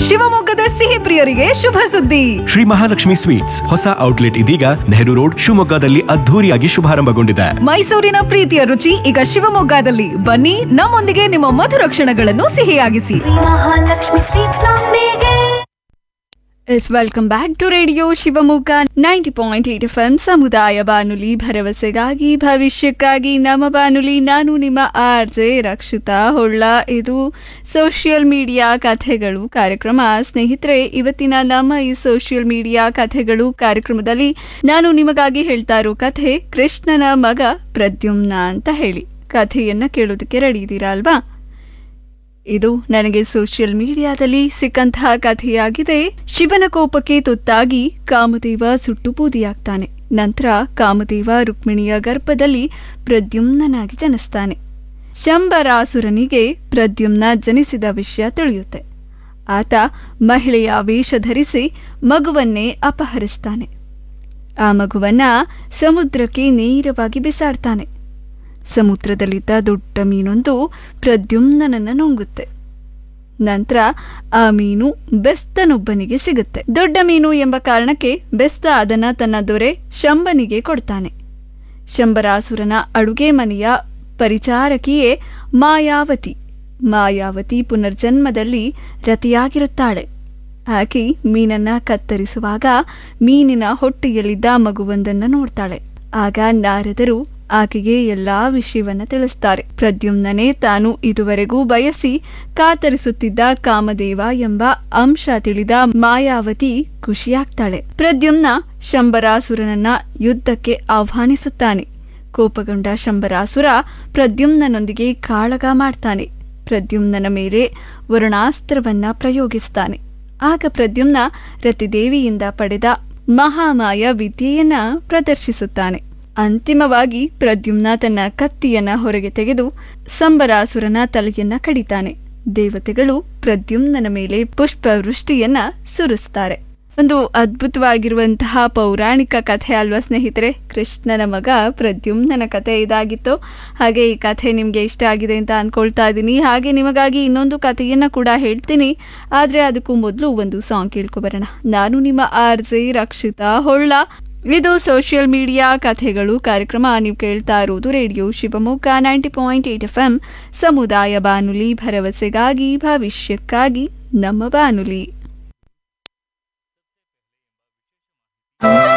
ಶಿವಮೊಗ್ಗದ ಸಿಹಿ ಪ್ರಿಯರಿಗೆ ಶುಭ ಸುದ್ದಿ ಶ್ರೀ ಮಹಾಲಕ್ಷ್ಮಿ ಸ್ವೀಟ್ಸ್ ಹೊಸ ಔಟ್ಲೆಟ್ ಇದೀಗ ನೆಹರು ರೋಡ್ ಶಿವಮೊಗ್ಗದಲ್ಲಿ ಅದ್ಧೂರಿಯಾಗಿ ಶುಭಾರಂಭಗೊಂಡಿದೆ ಮೈಸೂರಿನ ಪ್ರೀತಿಯ ರುಚಿ ಈಗ ಶಿವಮೊಗ್ಗದಲ್ಲಿ ಬನ್ನಿ ನಮ್ಮೊಂದಿಗೆ ನಿಮ್ಮ ಮಧುರ ಕ್ಷಣಗಳನ್ನು ಸಿಹಿಯಾಗಿಸಿ ಮಹಾಲಕ್ಷ್ಮಿ ಸ್ವೀಟ್ಸ್ ನೊಂದಿಗೆ yes welcome back to radio Shivamogga ninety point eight FM ಎಂ ಸಮುದಾಯ ಬಾನುಲಿ ಭರವಸೆಗಾಗಿ ಭವಿಷ್ಯಕ್ಕಾಗಿ ನಮ್ಮ ಬಾನುಲಿ ನಾನು ನಿಮ್ಮ ಆರ್ ಜೆ ರಕ್ಷಿತಾ ಹೊಳ್ಳ ಇದು ಸೋಷಿಯಲ್ ಮೀಡಿಯಾ ಕಥೆಗಳು ಕಾರ್ಯಕ್ರಮ ಸ್ನೇಹಿತರೆ ಇವತ್ತಿನ ನಮ್ಮ ಈ ಸೋಷಿಯಲ್ ಮೀಡಿಯಾ ಕಥೆಗಳು ಕಾರ್ಯಕ್ರಮದಲ್ಲಿ ನಾನು ನಿಮಗಾಗಿ ಹೇಳ್ತಾ ಇರೋ ಕಥೆ ಕೃಷ್ಣನ ಮಗ ಪ್ರದ್ಯುಮ್ನ ಅಂತ ಹೇಳಿ ಕಥೆಯನ್ನ ಕೇಳೋದಕ್ಕೆ ರೆಡಿ ಇದ್ದೀರಾ ಅಲ್ವಾ ಇದು ನನಗೆ ಸೋಷಿಯಲ್ ಮೀಡಿಯಾದಲ್ಲಿ ಸಿಕ್ಕಂತಹ ಕಥೆಯಾಗಿದೆ ಶಿವನ ಕೋಪಕ್ಕೆ ತುತ್ತಾಗಿ ಕಾಮದೇವ ಸುಟ್ಟು ಬೂದಿಯಾಗ್ತಾನೆ ನಂತರ ಕಾಮದೇವ ರುಕ್ಮಿಣಿಯ ಗರ್ಭದಲ್ಲಿ ಪ್ರದ್ಯುಮ್ನನಾಗಿ ಜನಿಸ್ತಾನೆ ಶಂಬರಾಸುರನಿಗೆ ಪ್ರದ್ಯುಮ್ನ ಜನಿಸಿದ ವಿಷಯ ತಿಳಿಯುತ್ತೆ ಆತ ಮಹಿಳೆಯ ವೇಷ ಧರಿಸಿ ಮಗುವನ್ನೇ ಅಪಹರಿಸ್ತಾನೆ ಆ ಮಗುವನ್ನ ಸಮುದ್ರಕ್ಕೆ ನೇರವಾಗಿ ಬಿಸಾಡ್ತಾನೆ ಸಮುದ್ರದಲ್ಲಿದ್ದ ದೊಡ್ಡ ಮೀನೊಂದು ಪ್ರದ್ಯುಮ್ನನನ್ನ ನುಂಗುತ್ತೆ ನಂತರ ಆ ಮೀನು ಬೆಸ್ತನೊಬ್ಬನಿಗೆ ಸಿಗುತ್ತೆ ದೊಡ್ಡ ಮೀನು ಎಂಬ ಕಾರಣಕ್ಕೆ ಬೆಸ್ತ ಅದನ್ನ ತನ್ನ ದೊರೆ ಶಂಬನಿಗೆ ಕೊಡ್ತಾನೆ ಶಂಬರಾಸುರನ ಅಡುಗೆ ಮನೆಯ ಪರಿಚಾರಕಿಯೇ ಮಾಯಾವತಿ ಮಾಯಾವತಿ ಪುನರ್ಜನ್ಮದಲ್ಲಿ ರತಿಯಾಗಿರುತ್ತಾಳೆ ಆಕೆ ಮೀನನ್ನ ಕತ್ತರಿಸುವಾಗ ಮೀನಿನ ಹೊಟ್ಟೆಯಲ್ಲಿದ್ದ ಮಗುವೊಂದನ್ನು ನೋಡ್ತಾಳೆ ಆಗ ನಾರದರು ಆಕೆಗೆ ಎಲ್ಲಾ ವಿಷಯವನ್ನ ತಿಳಿಸ್ತಾರೆ ಪ್ರದ್ಯುಮ್ನನೇ ತಾನು ಇದುವರೆಗೂ ಬಯಸಿ ಕಾತರಿಸುತ್ತಿದ್ದ ಕಾಮದೇವ ಎಂಬ ಅಂಶ ತಿಳಿದ ಮಾಯಾವತಿ ಖುಷಿಯಾಗ್ತಾಳೆ ಪ್ರದ್ಯುಮ್ನ ಶಂಬರಾಸುರನನ್ನ ಯುದ್ಧಕ್ಕೆ ಆಹ್ವಾನಿಸುತ್ತಾನೆ ಕೋಪಗೊಂಡ ಶಂಬರಾಸುರ ಪ್ರದ್ಯುಮ್ನನೊಂದಿಗೆ ಕಾಳಗ ಮಾಡ್ತಾನೆ ಪ್ರದ್ಯುಮ್ನನ ಮೇಲೆ ವರುಣಾಸ್ತ್ರವನ್ನ ಪ್ರಯೋಗಿಸ್ತಾನೆ ಆಗ ಪ್ರದ್ಯುಮ್ನ ರತಿದೇವಿಯಿಂದ ಪಡೆದ ಮಹಾಮಾಯ ವಿದ್ಯೆಯನ್ನ ಪ್ರದರ್ಶಿಸುತ್ತಾನೆ ಅಂತಿಮವಾಗಿ ಪ್ರದ್ಯುಮ್ನ ತನ್ನ ಕತ್ತಿಯನ್ನ ಹೊರಗೆ ತೆಗೆದು ಸಂಬರಾಸುರನ ತಲೆಯನ್ನ ಕಡಿತಾನೆ ದೇವತೆಗಳು ಪ್ರದ್ಯುಮ್ನನ ಮೇಲೆ ಪುಷ್ಪವೃಷ್ಟಿಯನ್ನ ಸುರಿಸ್ತಾರೆ ಒಂದು ಅದ್ಭುತವಾಗಿರುವಂತಹ ಪೌರಾಣಿಕ ಕಥೆ ಅಲ್ವಾ ಸ್ನೇಹಿತರೆ ಕೃಷ್ಣನ ಮಗ ಪ್ರದ್ಯುಮ್ನನ ಕಥೆ ಇದಾಗಿತ್ತು ಹಾಗೆ ಈ ಕಥೆ ನಿಮಗೆ ಇಷ್ಟ ಆಗಿದೆ ಅಂತ ಅನ್ಕೊಳ್ತಾ ಇದ್ದೀನಿ ಹಾಗೆ ನಿಮಗಾಗಿ ಇನ್ನೊಂದು ಕಥೆಯನ್ನ ಕೂಡ ಹೇಳ್ತೀನಿ ಆದರೆ ಅದಕ್ಕೂ ಮೊದಲು ಒಂದು ಸಾಂಗ್ ಕೇಳ್ಕೊಬರೋಣ ನಾನು ನಿಮ್ಮ ಆರ್ ಜೆ ರಕ್ಷಿತಾ ಹೊಳ್ಳ ಇದು ಸೋಷಿಯಲ್ ಮೀಡಿಯಾ ಕಥೆಗಳು ಕಾರ್ಯಕ್ರಮ ನೀವು ಕೇಳ್ತಾ ಇರೋದು radio Shivamogga ninety point eight FM ಎಂ ಸಮುದಾಯ ಬಾನುಲಿ ಭರವಸೆಗಾಗಿ ಭವಿಷ್ಯಕ್ಕಾಗಿ ನಮ್ಮ ಬಾನುಲಿ